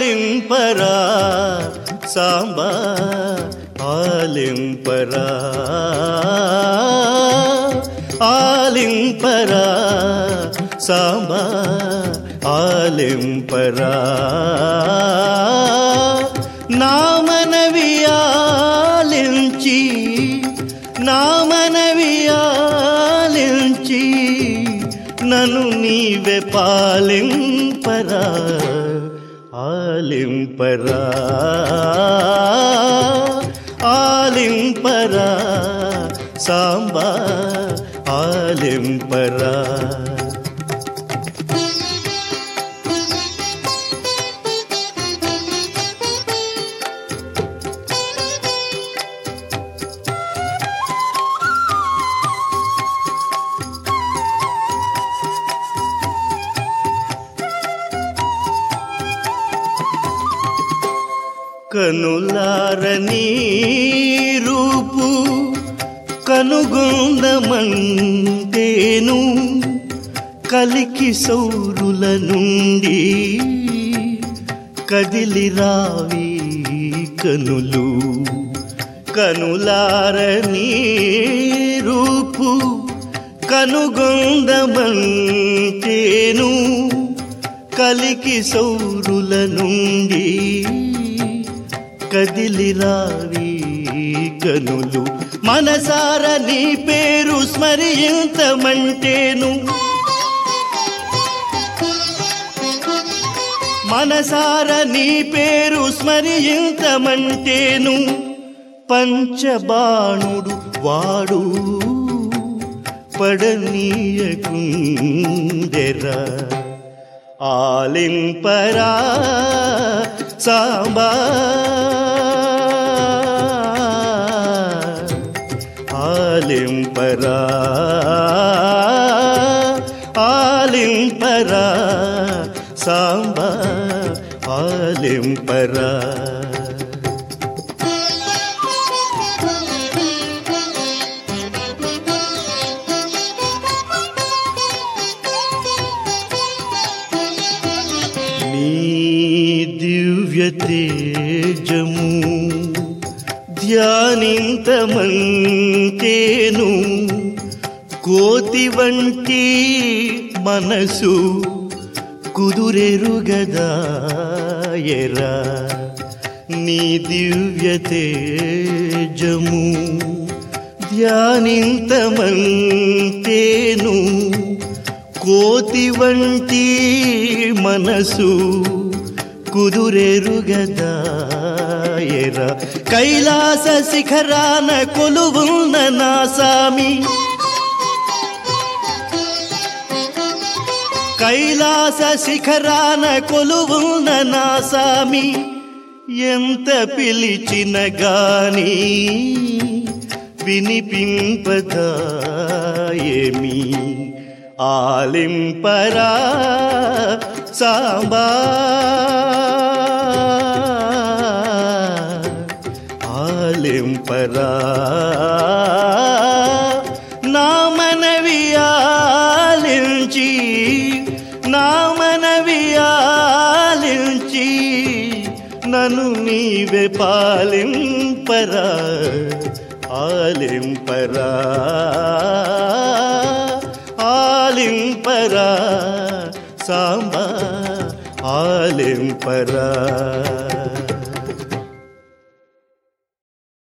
ఆలింపరా సాంబా ఆలింపరా ఆలింపరా సాంబా ఆలింపరా నా మనవి ఆలించి నా మనవి ఆలించి నన్ను నీవే పాలింపరా ఆలింపరా ఆలింపరా సాంబా ఆలింపరా కనులారని రూపు కనుగొందమంటేను కలికి సౌరుల నుండి కదిలి రావి కనులు కనులారని రూపు కనుగొందమంటేను కలికి సౌరుల నుండి కదిలి రావి కనులు మనసార నీ పేరు స్మరించమంటేను మనసార నీ పేరు స్మరించమంటేను పంచబాణుడు వాడు పడనీయకుండెరా ఆలింపరా సాంబా ఆలింపరా ఆలింపరా సాంబా ఆలింపరా నీ దివ్య తేజము ధ్యానింతమంటేను కోతి వంటి మనసు కుదురెరుగదాయరా నీ దివ్య తేజము ధ్యానింతమంటేను కోతి వంటి మనసు కుదురెరుగదాయరా కైలాస శిఖరాన కొలువున్న నా సామి కైలాస శిఖరాన కొలువున్న నా సామి ఎంత పిలిచిన గాని వినిపింపదాయేమి ఆలింపరా సాంబా ఆలింపరా నా మనవి ఆలించి నా మనవి ఆలించి నన్ను నీవే పాలింపరా ఆలింపరా ఆలింపరా సాంబా ఆలింపరా